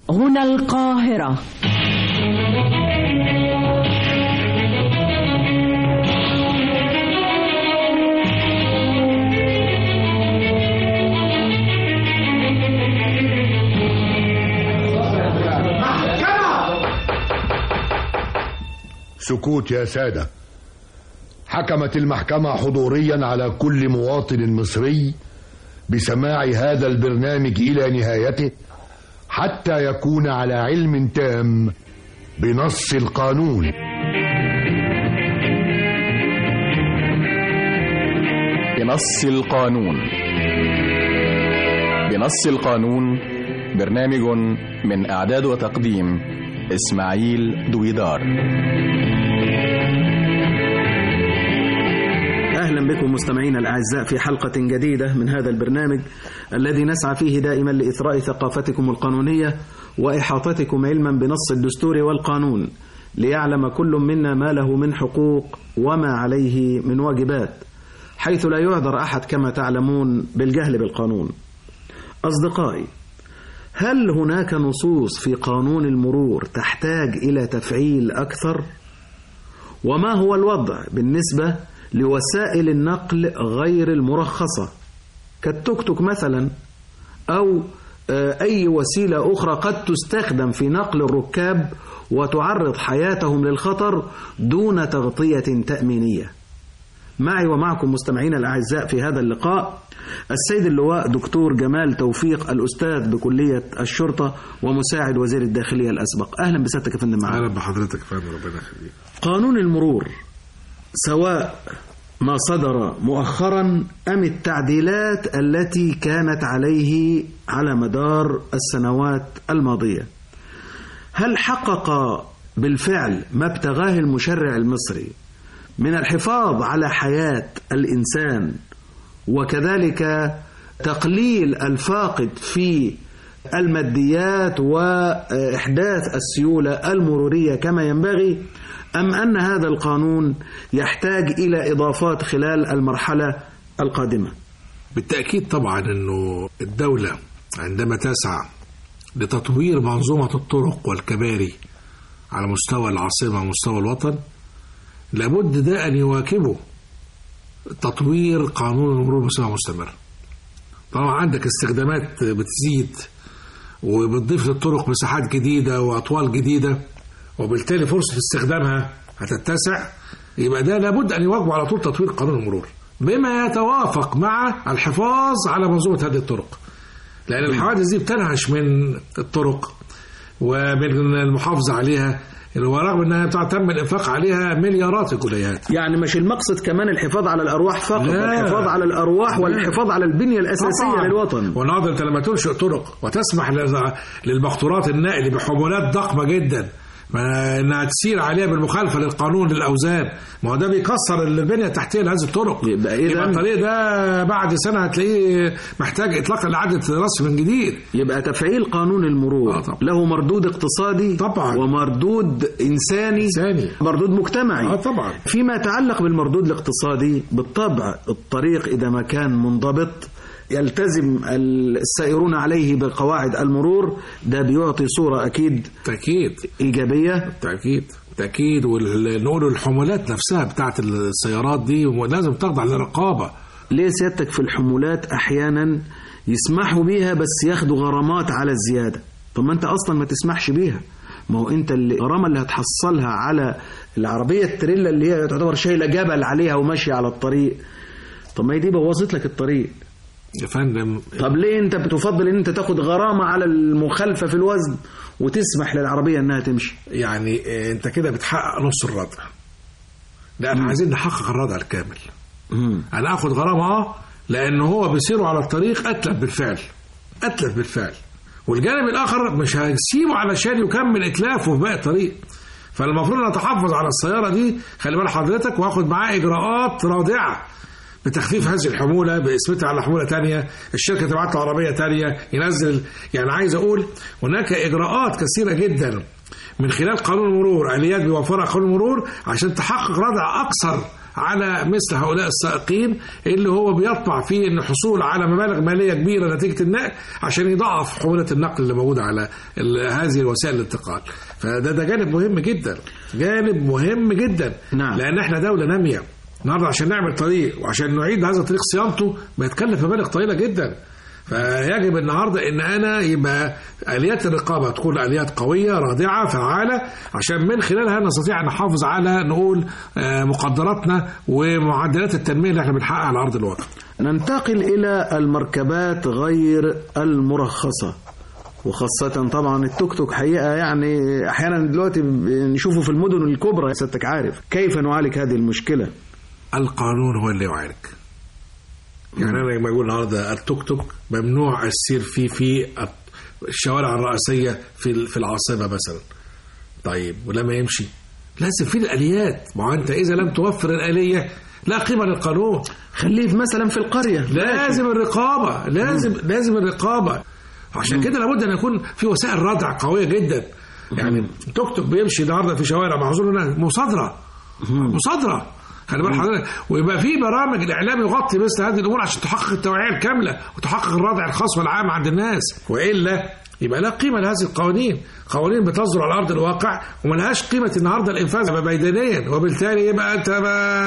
هنا القاهرة سكوت يا سادة حكمت المحكمة حضوريا على كل مواطن مصري بسماع هذا البرنامج إلى نهايته حتى يكون على علم تام بنص القانون بنص القانون بنص القانون برنامج من إعداد وتقديم إسماعيل دويدار أهلا بكم مستمعينا الأعزاء في حلقة جديدة من هذا البرنامج الذي نسعى فيه دائما لإثراء ثقافتكم القانونية وإحاطتكم علما بنص الدستور والقانون ليعلم كل منا ما له من حقوق وما عليه من واجبات حيث لا يعذر أحد كما تعلمون بالجهل بالقانون أصدقائي هل هناك نصوص في قانون المرور تحتاج إلى تفعيل أكثر؟ وما هو الوضع بالنسبة لوسائل النقل غير المرخصة كالتوك توك مثلا أو أي وسيلة أخرى قد تستخدم في نقل الركاب وتعرض حياتهم للخطر دون تغطية تأمينية معي ومعكم مستمعينا الأعزاء في هذا اللقاء السيد اللواء دكتور جمال توفيق الأستاذ بكلية الشرطة ومساعد وزير الداخلية الأسبق أهلا بسيادتك يا فندم معنا اهلا بحضرتك يا فندم ربنا يخليك قانون المرور سواء ما صدر مؤخرا أم التعديلات التي كانت عليه على مدار السنوات الماضية هل حقق بالفعل ما ابتغاه المشرع المصري من الحفاظ على حياة الإنسان وكذلك تقليل الفاقد في الماديات وإحداث السيولة المرورية كما ينبغي أم أن هذا القانون يحتاج إلى إضافات خلال المرحلة القادمة بالتأكيد طبعا أنه الدولة عندما تسعى لتطوير منظومة الطرق والكباري على مستوى العاصمة ومستوى الوطن لابد ده أن يواكبه تطوير قانون المرور بصفة مستمرة طبعا عندك استخدامات بتزيد وبتضيف للطرق مساحات جديدة وأطوال جديدة وبالتالي فرصة استخدامها هتتسع يبقى ده لابد أن يواجب على طول تطوير قانون المرور بما يتوافق مع الحفاظ على منظومة هذه الطرق لأن الحوادث دي بتنهش من الطرق ومن المحافظة عليها ورغم انها تم الانفاق عليها مليارات الجنيهات يعني مش المقصد كمان الحفاظ على الأرواح فقط لا. الحفاظ على الأرواح والحفاظ على البنية الأساسية طبعاً. للوطن والنهارده انت لما تنشئ طرق وتسمح لل- للمقطورات النقل بحمولات ضخمه جدا ما انها تسير عليها بالمخالفه للقانون للاوزان ما هو ده بيكسر البنيه التحتيه لهذه الطرق يبقى إذن- يبقى الطريق ده بعد سنه هتلاقيه محتاج اطلاق اعاده رسم من جديد يبقى تفعيل قانون المرور آه طبعا. له مردود اقتصادي طبعا. ومردود إنساني إنساني. مردود مجتمعي اه طبعا فيما يتعلق بالمردود الاقتصادي بالطبع الطريق إذا ما كان منضبط يلتزم السائرون عليه بقواعد المرور ده بيعطي صورة أكيد تاكيد إيجابية تاكيد تاكيد ونقول الحمولات نفسها بتاعت السيارات دي لازم تخضع لرقابه ليه سيادتك في الحمولات أحيانا يسمحوا بيها بس ياخدوا غرامات على الزيادة طب ما أنت أصلا ما تسمحش بيها ما هو أنت اللي- الغرامة اللي هتحصلها على العربية التريلا اللي هي تعتبر شايلة جبل عليها وماشية على الطريق طب ما هي دي بوظت لك الطريق يا فندم طب ليه انت بتفضل ان انت تاخد غرامة على المخالفة في الوزن وتسمح للعربية انها تمشي يعني آه، انت كده بتحقق نص الردع لا احنا عايزين نحقق الردع الكامل انا اخد غرامه اه لان هو بيسيروا على الطريق اتلف بالفعل اتلف بالفعل والجانب الاخر مش هيسيبه علشان يكمل اتلافه في باقي الطريق فالمفروض ان اتحفظ على السياره دي خلي بال حضرتك واخد معاه اجراءات رادعه بتخفيف هذه الحمولة بإثباتها على حمولة تانية الشركة تبعت له عربية تانية ينزل يعني عايز أقول هناك إجراءات كثيرة جدا من خلال قانون المرور آليات بيوفرها قانون المرور عشان تحقق ردع أكثر على مثل هؤلاء السائقين اللي هو بيطمع في ان الحصول على مبالغ ماليه كبيره نتيجه النقل عشان يضاعف حموله النقل اللي موجوده على ال- هذه الوسائل الانتقال فده ده جانب مهم جدا جانب مهم جدا نعم. لان احنا دوله ناميه النهارده عشان نعمل طريق وعشان نعيد هذا الطريق صيانته بيتكلف مبالغ طويله جدا فيجب النهارده ان انا يبقى اليات الرقابه تكون اليات قويه رادعه فعاله عشان من خلالها نستطيع ان نحافظ على نقول آه، مقدراتنا ومعدلات التنميه اللي احنا بنحققها على ارض الواقع. ننتقل إلى المركبات غير المرخصة وخاصة طبعا التوك توك حقيقة يعني أحيانا دلوقتي نشوفه في المدن الكبرى يا سيادتك عارف كيف نعالج هذه المشكلة القانون هو اللي يعالج. يعني انا لما اقول النهارده التوك توك ممنوع السير فيه في الشوارع الرئيسيه في في العاصمه مثلا. طيب ولما يمشي لازم في الاليات ما هو انت اذا لم توفر الاليه لا قيمه للقانون خليه في- مثلا في القرية لازم الرقابه لازم لازم الرقابه عشان كده لابد ان يكون في وسائل ردع قويه جدا يعني توك توك بيمشي النهارده في شوارع معذور هنا مصادره مصادره خلي بال حضرتك ويبقى في برامج الاعلام يغطي مثل هذه الامور عشان تحقق التوعيه الكامله وتحقق الردع الخاص والعام عند الناس والا يبقى لا قيمه لهذه القوانين قوانين بتصدر على ارض الواقع وملهاش قيمه النهارده الانفاذ ميدانيا وبالتالي يبقى انت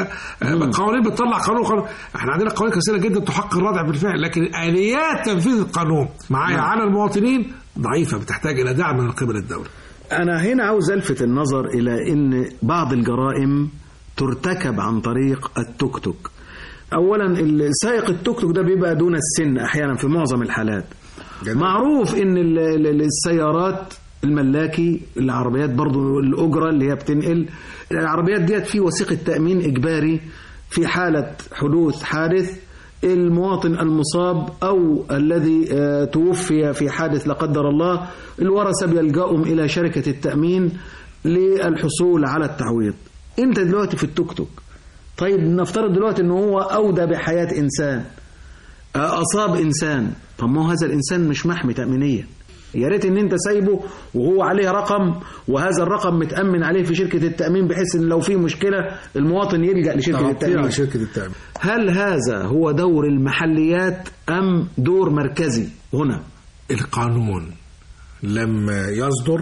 ما قوانين بتطلع قانون قانون احنا عندنا قوانين كثيره جدا تحقق الردع بالفعل لكن اليات تنفيذ القانون معايا على المواطنين ضعيفه بتحتاج الى دعم من قبل الدوله أنا هنا عاوز ألفت النظر إلى أن بعض الجرائم ترتكب عن طريق التوك توك أولا سائق التوك توك ده بيبقى دون السن أحيانا في معظم الحالات جميل. معروف أن ال- ال- السيارات الملاكي العربيات برضو الأجرة اللي هي بتنقل العربيات ديت في وثيقة تأمين إجباري في حالة حدوث حادث المواطن المصاب أو الذي آه، توفي في حادث لا قدر الله الورثة بيلجأهم إلى شركة التأمين للحصول على التعويض أنت دلوقتي في التوك توك طيب نفترض دلوقتي أنه هو أودى بحياة إنسان آه، أصاب إنسان طب ما هو هذا الإنسان مش محمي تأمينيا يا ريت ان انت سايبه وهو عليه رقم وهذا الرقم متامن عليه في شركه التامين بحيث ان لو في مشكله المواطن يلجا لشركه تغطيه التامين على شركه التامين هل هذا هو دور المحليات أم دور مركزي هنا القانون لما يصدر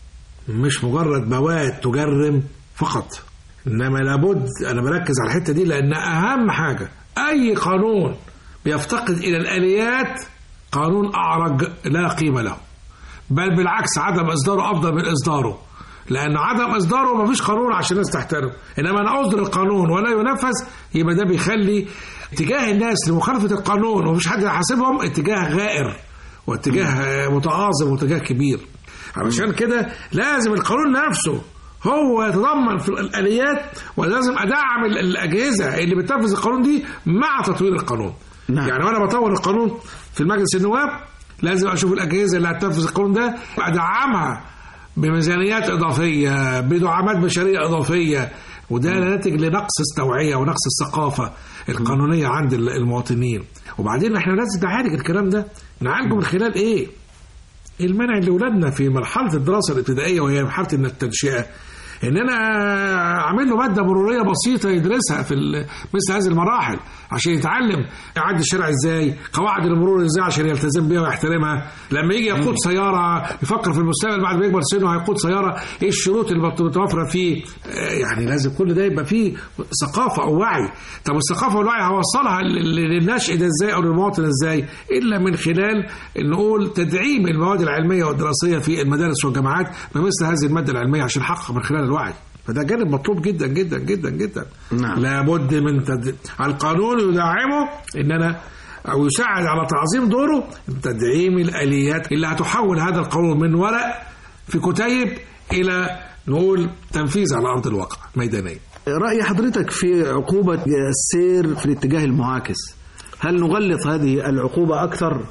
مش مجرد مواد تجرم فقط انما لابد انا بركز على الحته دي لان اهم حاجه اي قانون بيفتقد الى الاليات قانون اعرج لا قيمه له بل بالعكس عدم اصداره افضل من اصداره لان عدم اصداره مفيش قانون عشان الناس تحترمه انما انا اصدر القانون ولا ينفذ يبقى ده بيخلي اتجاه الناس لمخالفه القانون ومفيش حد يحاسبهم اتجاه غائر واتجاه متعاظم واتجاه كبير علشان كده لازم القانون نفسه هو يتضمن في الاليات ولازم ادعم ال- الاجهزه اللي بتنفذ القانون دي مع تطوير القانون نعم. يعني وانا بطور القانون في المجلس النواب لازم اشوف الاجهزه اللي هتنفذ القانون ده ادعمها بميزانيات اضافيه بدعامات بشريه اضافيه وده ناتج لنقص التوعيه ونقص الثقافه القانونيه عند ال- المواطنين وبعدين احنا لازم نعالج الكلام ده نعالجه من خلال ايه؟ المنع لاولادنا في مرحله الدراسه الابتدائيه وهي مرحله إن التنشئه ان انا اعمل له ماده مروريه بسيطه يدرسها في ال- مثل هذه المراحل عشان يتعلم يعدي الشارع ازاي قواعد المرور ازاي عشان يلتزم بيها ويحترمها لما يجي يقود سياره يفكر في المستقبل بعد ما يكبر سنه هيقود سياره ايه الشروط اللي بت- متوفره فيه آه، يعني لازم كل ده يبقى فيه ثقافه او وعي طب الثقافه والوعي هوصلها لل- للناشئ ده ازاي او للمواطن ازاي الا من خلال نقول تدعيم المواد العلميه والدراسيه في المدارس والجامعات بمثل هذه الماده العلميه عشان نحقق من خلال الوعي فده جانب مطلوب جدا جدا جدا جدا نعم. لابد من تد... القانون يدعمه ان انا او يساعد على تعظيم دوره تدعيم الاليات اللي هتحول هذا القانون من ورق في كتيب الى نقول تنفيذ على ارض الواقع ميدانيا راي حضرتك في عقوبه السير في الاتجاه المعاكس هل نغلظ هذه العقوبه اكثر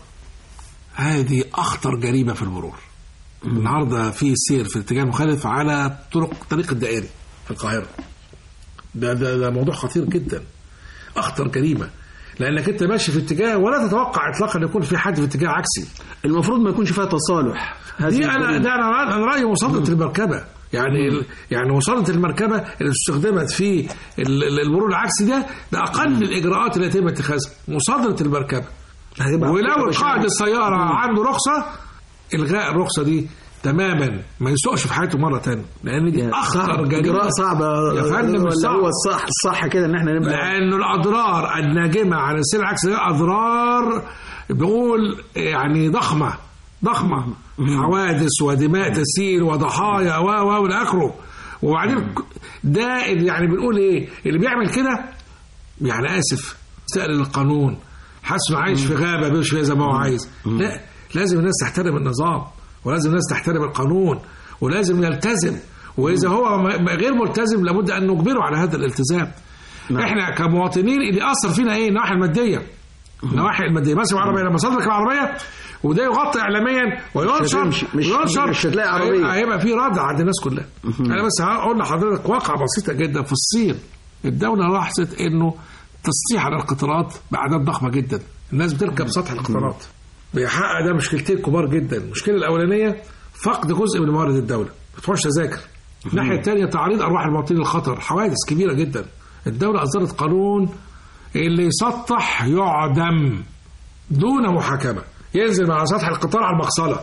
هذه اخطر جريمه في المرور النهارده في سير في الاتجاه المخالف على طرق طريق الدائري في القاهره ده ده ده موضوع خطير جدا اخطر جريمه لانك انت ماشي في اتجاه ولا تتوقع اطلاقا ان يكون في حد في اتجاه عكسي المفروض ما يكونش فيها تصالح هذه دي انا الجريمة. ده انا انا رايي مصادره المركبه يعني يعني مصادره المركبه اللي استخدمت في ال- ال- المرور العكسي ده ده اقل الاجراءات اللي يتم اتخاذها مصادره المركبه هتبقى ولو عقوبة القائد بشعة. السياره عنده رخصه الغاء الرخصه دي تماما ما يسوقش في حياته مره تانية لان دي اخطر جريمه اجراء صعب يا فندم مش ولا صعب. هو الصح الصح كده ان احنا نبقى لأن الأضرار الناجمة عن السير العكسي دي أضرار بقول يعني ضخمة ضخمة حوادث ودماء تسيل وضحايا و و والى آخره وبعدين ده اللي يعني بنقول إيه اللي بيعمل كده يعني آسف سأل القانون حاسس إنه عايش في غابة بيمشي فيها زي ما هو عايز لا لازم الناس تحترم النظام ولازم الناس تحترم القانون ولازم يلتزم وإذا هو م- غير ملتزم لابد أن نجبره على هذا الالتزام نعم. احنا كمواطنين اللي اثر فينا ايه النواحي الماديه النواحي الماديه ماسك العربيه لما صدرك العربيه وده يغطي اعلاميا وينشر هتمشي. مش- وينشر مش هتلاقي عربية. هيبقى, هيبقى في ردع عند الناس كلها انا بس هقول لحضرتك واقعه بسيطه جدا في الصين الدوله لاحظت انه تسطيح على القطارات باعداد ضخمه جدا الناس بتركب سطح القطارات بيحقق ده مشكلتين كبار جدا المشكله الاولانيه فقد جزء من موارد الدوله ما بتدفعش تذاكر الناحيه الثانيه تعريض ارواح المواطنين للخطر حوادث كبيره جدا الدوله اصدرت قانون اللي يسطح يعدم دون محاكمه ينزل من على سطح القطار على المغسله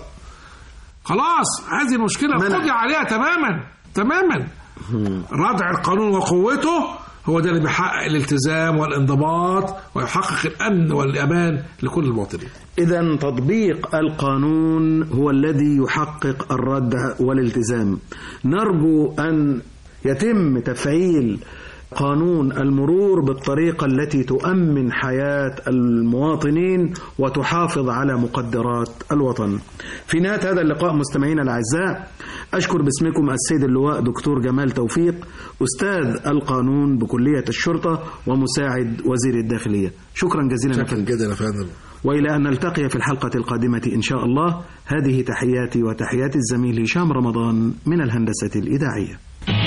خلاص هذه المشكله منع. قضي عليها تماما تماما ردع القانون وقوته هو ده اللي بيحقق الالتزام والانضباط ويحقق الامن والامان لكل المواطنين إذا تطبيق القانون هو الذي يحقق الردع والالتزام نرجو أن يتم تفعيل قانون المرور بالطريقة التي تؤمن حياة المواطنين وتحافظ على مقدرات الوطن في نهاية هذا اللقاء مستمعينا الأعزاء أشكر باسمكم السيد اللواء دكتور جمال توفيق أستاذ القانون بكلية الشرطة ومساعد وزير الداخلية شكرا جزيلا لك جدا يا فندم وإلى أن نلتقي في الحلقة القادمة إن شاء الله هذه تحياتي وتحيات الزميل هشام رمضان من الهندسة الإذاعية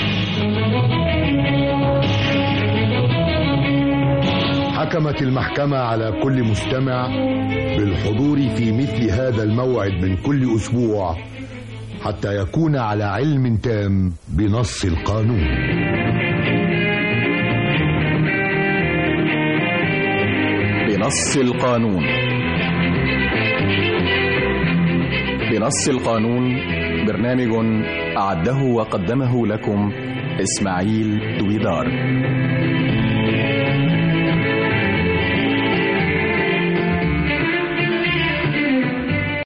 حكمت المحكمة على كل مستمع بالحضور في مثل هذا الموعد من كل أسبوع حتى يكون على علم تام بنص القانون بنص القانون بنص القانون برنامج أعده وقدمه لكم إسماعيل دويدار